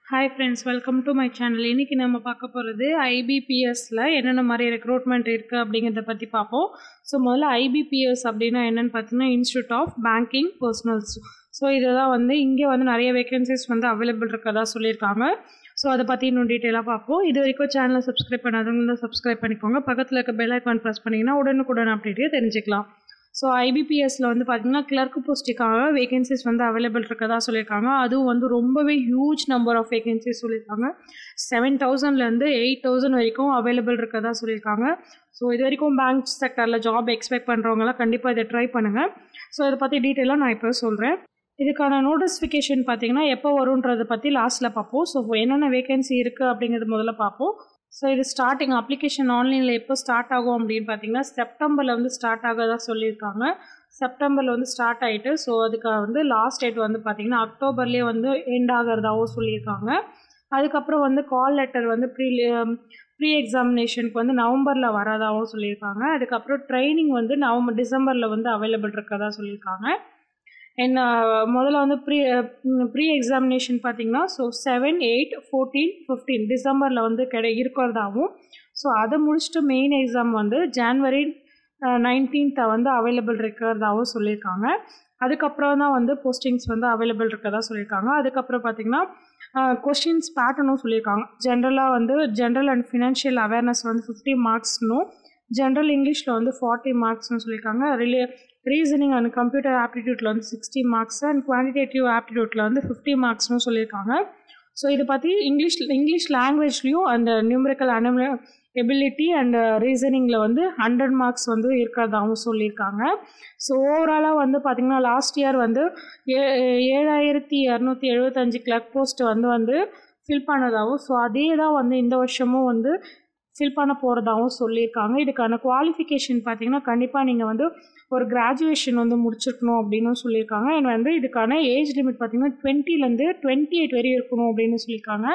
hi friends welcome to my channel இன்றைக்கி நம்ம பார்க்க போகிறது ஐபிபிஎஸ்ல என்னென்ன மாதிரி ரெக்ரூட்மெண்ட் இருக்குது அப்படிங்கிறத பற்றி பார்ப்போம் ஸோ முதல்ல ஐபிபிஎஸ் அப்படின்னா என்னென்னு பார்த்தீங்கன்னா institute of banking personnels so இதுதான் வந்து இங்கே வந்து நிறைய வேகன்சிஸ் வந்து அவைலபிள் இருக்கதா சொல்லியிருக்காங்க ஸோ அதை பற்றி இன்னும் டீட்டெயிலாக பார்ப்போம் இது வரைக்கும் சேனலை சப்ஸ்கிரைப் பண்ணாதவங்க சப்ஸ்கிரைப் பண்ணிக்கோங்க பக்கத்தில் இருக்க பெல் ஐக்கான் ப்ரெஸ் பண்ணிங்கன்னா உடனுக்குடன் அப்டேட்டே தெரிஞ்சுக்கலாம் ஸோ ஐபிபிஎஸ்ல வந்து பார்த்தீங்கன்னா கிளர்க் போஸ்ட்டுக்காக வேகன்சிஸ் வந்து அவைலபிள் இருக்கதா சொல்லியிருக்காங்க அதுவும் வந்து ரொம்பவே ஹியூஜ் நம்பர் ஆஃப் வேகன்சிஸ் சொல்லியிருக்காங்க செவன் தௌசண்ட்லேருந்து எயிட் தௌசண்ட் வரைக்கும் அவைலபிள் இருக்கதா சொல்லியிருக்காங்க ஸோ இது வரைக்கும் பேங்க் செக்டரில் ஜாப் எக்ஸ்பெக்ட் பண்ணுறவங்களாம் கண்டிப்பாக இதை ட்ரை பண்ணுங்கள் ஸோ இதை பற்றி டீட்டெயிலாக நான் இப்போ சொல்கிறேன் இதுக்கான நோட்டிஃபிகேஷன் பார்த்தீங்கன்னா எப்போ வரும்ன்றதை பற்றி லாஸ்ட்டில் பார்ப்போம் ஸோ என்னென்ன வேகன்சி இருக்குது அப்படிங்கிறது முதல்ல பார்ப்போம் ஸோ இது ஸ்டார்டிங் அப்ளிகேஷன் ஆன்லைனில் எப்போ ஸ்டார்ட் ஆகும் அப்படின்னு பார்த்தீங்கன்னா செப்டம்பரில் வந்து ஸ்டார்ட் ஆகதான் சொல்லியிருக்காங்க செப்டம்பரில் வந்து ஸ்டார்ட் ஆகிட்டு ஸோ அதுக்கு வந்து லாஸ்ட் டேட் வந்து பார்த்திங்கன்னா அக்டோபர்லேயே வந்து எண்ட் ஆகிறதாகவும் சொல்லியிருக்காங்க அதுக்கப்புறம் வந்து கால் லெட்டர் வந்து ப்ரீ ப்ரீ எக்ஸாமினேஷனுக்கு வந்து நவம்பரில் வரதாகவும் சொல்லியிருக்காங்க அதுக்கப்புறம் ட்ரைனிங் வந்து நவம்பர் டிசம்பரில் வந்து அவைலபிள் இருக்கதா சொல்லியிருக்காங்க என்ன முதல்ல வந்து ப்ரீ ப்ரீ எக்ஸாமினேஷன் பார்த்தீங்கன்னா so seven eight fourteen fifteen டிசம்பரில் வந்து கிடை இருக்கிறதாகவும் ஸோ அதை முடிச்சுட்டு மெயின் எக்ஸாம் வந்து ஜான்வரி நைன்டீன்த்தை வந்து அவைலபிள் இருக்கிறதாகவும் சொல்லியிருக்காங்க அதுக்கப்புறம் தான் வந்து போஸ்டிங்ஸ் வந்து அவைலபிள் இருக்கதா சொல்லியிருக்காங்க அதுக்கப்புறம் பார்த்திங்கன்னா கொஷின்ஸ் பேட்டர்னும் சொல்லியிருக்காங்க ஜென்ரலாக வந்து ஜென்ரல் அண்ட் ஃபினான்ஷியல் அவேர்னஸ் வந்து ஃபிஃப்டி மார்க்ஸ்னும் ஜென்ரல் இங்கிலீஷில் வந்து ஃபார்ட்டி மார்க்ஸ்னு சொல்லியிருக்காங்க ரிலே ரீசனிங் அண்ட் கம்ப்யூட்டர் ஆப்டிடியூட்டில் வந்து சிக்ஸ்டி மார்க்ஸ் அண்ட் குவான்டிடேட்டிவ் ஆப்டிடியூட்டில் வந்து ஃபிஃப்டி மார்க்ஸ்னு சொல்லியிருக்காங்க ஸோ இதை பற்றி இங்கிலீஷ் இங்கிலீஷ் லாங்குவேஜ்லேயும் அந்த நியூமரிக்கல் அனம எபிலிட்டி அண்ட் ரீசனிங்கில் வந்து ஹண்ட்ரட் மார்க்ஸ் வந்து இருக்கிறதாகவும் சொல்லியிருக்காங்க ஸோ ஓவராலாக வந்து பார்த்திங்கன்னா லாஸ்ட் இயர் வந்து ஏ ஏழாயிரத்தி இரநூத்தி எழுபத்தஞ்சு கிளர்க் போஸ்ட் வந்து வந்து ஃபில் பண்ணதாகவும் ஸோ அதே தான் வந்து இந்த வருஷமும் வந்து ஃபில் பண்ண போகிறதாகவும் சொல்லியிருக்காங்க இதுக்கான குவாலிஃபிகேஷன் பார்த்தீங்கன்னா கண்டிப்பாக நீங்கள் வந்து ஒரு கிராஜுவேஷன் வந்து முடிச்சிருக்கணும் அப்படின்னு சொல்லியிருக்காங்க அண்ட் வந்து இதுக்கான ஏஜ் லிமிட் பார்த்தீங்கன்னா டுவெண்ட்டிலேருந்து டுவெண்ட்டி எயிட் வரையும் இருக்கணும் அப்படின்னு சொல்லியிருக்காங்க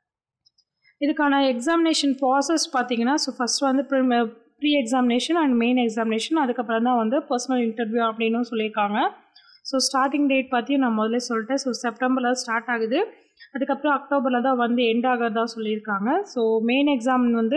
இதுக்கான எக்ஸாமினேஷன் ப்ராசஸ் பார்த்தீங்கன்னா ஸோ ஃபஸ்ட் வந்து pre examination and main examination அதுக்கப்புறம் தான் வந்து பர்சனல் இன்டர்வியூ அப்படின்னு சொல்லியிருக்காங்க ஸோ ஸ்டார்டிங் டேட் பற்றியும் நான் முதல்ல சொல்லிட்டேன் ஸோ செப்டம்பரில் ஸ்டார்ட் ஆகுது அதுக்கப்புறம் அக்டோபரில் தான் வந்து எண்ட் ஆகிறதா சொல்லியிருக்காங்க ஸோ மெயின் எக்ஸாம் வந்து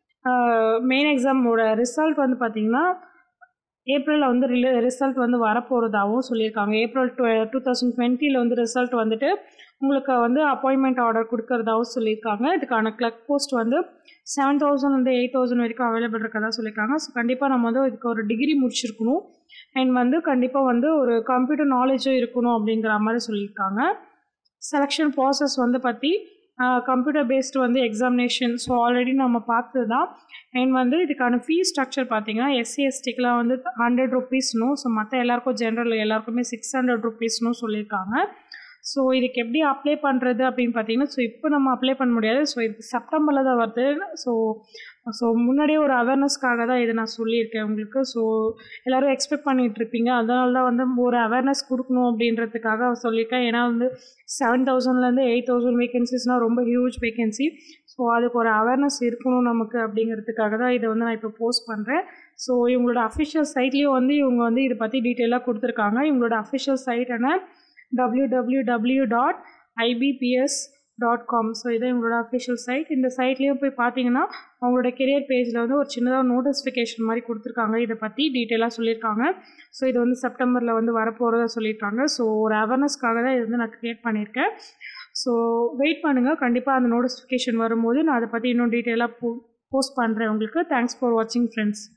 மெயின் எக்ஸாமோட ரிசல்ட் வந்து பார்த்திங்கன்னா ஏப்ரலில் வந்து ரில ரிசல்ட் வந்து வரப்போகிறதாகவும் சொல்லியிருக்காங்க ஏப்ரல் டூ டூ தௌசண்ட் டுவெண்ட்டியில் வந்து ரிசல்ட் வந்துட்டு உங்களுக்கு வந்து அப்பாயின்மெண்ட் ஆர்டர் கொடுக்கறதாகவும் சொல்லியிருக்காங்க இதுக்கான கிளக் போஸ்ட் வந்து செவன் தௌசண்ட் வந்து எயிட் தௌசண்ட் வரைக்கும் அவைலபிள் இருக்கதா சொல்லியிருக்காங்க ஸோ கண்டிப்பாக நம்ம வந்து இதுக்கு ஒரு டிகிரி முடிச்சிருக்கணும் அண்ட் வந்து கண்டிப்பாக வந்து ஒரு கம்ப்யூட்டர் நாலேஜும் இருக்கணும் அப்படிங்கிற மாதிரி சொல்லியிருக்காங்க செலெக்ஷன் ப்ராசஸ் வந்து பற்றி கம்ப்யூட்டர் பேஸ்டு வந்து எக்ஸாமினேஷன் ஸோ ஆல்ரெடி நம்ம பார்த்தது தான் அண்ட் வந்து இதுக்கான ஃபீஸ் ஸ்ட்ரக்சர் பார்த்தீங்கன்னா எஸ்சி எஸ்டிக்கெலாம் வந்து ஹண்ட்ரட் ருபீஸ்னும் ஸோ மற்ற எல்லாருக்கும் ஜென்ரல் எல்லாருக்குமே சிக்ஸ் ஹண்ட்ரட் ருபீஸ்னும் சொல்லியிருக்காங்க ஸோ இதுக்கு எப்படி அப்ளை பண்ணுறது அப்படின்னு பார்த்தீங்கன்னா ஸோ இப்போ நம்ம அப்ளை பண்ண முடியாது ஸோ இது செப்டம்பரில் தான் வருது ஸோ ஸோ முன்னாடியே ஒரு அவேர்னஸ்க்காக தான் இதை நான் சொல்லியிருக்கேன் உங்களுக்கு ஸோ எல்லோரும் எக்ஸ்பெக்ட் பண்ணிகிட்டு இருப்பீங்க அதனால தான் வந்து ஒரு அவேர்னஸ் கொடுக்கணும் அப்படின்றதுக்காக சொல்லியிருக்கேன் ஏன்னா வந்து செவன் தௌசண்ட்லேருந்து எயிட் தௌசண்ட் வேகன்சிஸ்னால் ரொம்ப ஹியூஜ் வேகன்சி ஸோ அதுக்கு ஒரு அவேர்னஸ் இருக்கணும் நமக்கு அப்படிங்கிறதுக்காக தான் இதை வந்து நான் இப்போ போஸ்ட் பண்ணுறேன் ஸோ இவங்களோட அஃபிஷியல் சைட்லேயும் வந்து இவங்க வந்து இதை பற்றி டீட்டெயிலாக கொடுத்துருக்காங்க இவங்களோட அஃபிஷியல் சைட்டான W W W dot IBPS dot com so இதான் இவங்களோட அஃபிஷியல் சைட் இந்த சைட்லேயும் போய் பார்த்தீங்கன்னா அவங்களோட கெரியர் பேஜில் வந்து ஒரு சின்னதாக நோட்டிஃபிகேஷன் மாதிரி கொடுத்துருக்காங்க இதை பற்றி டீட்டெயிலாக சொல்லியிருக்காங்க ஸோ இது வந்து செப்டம்பரில் வந்து வரப்போகிறதா சொல்லியிருக்காங்க ஸோ ஒரு அவேர்னஸ்க்காக தான் இது வந்து நான் க்ரியேட் பண்ணியிருக்கேன் ஸோ வெயிட் பண்ணுங்கள் கண்டிப்பாக அந்த நோட்டிஃபிகேஷன் வரும்போது நான் அதை பற்றி இன்னும் டீட்டெயிலாக போ போஸ்ட் பண்ணுறேன் உங்களுக்கு தேங்க்ஸ் ஃபார் வாட்சிங் ஃப்ரெண்ட்ஸ்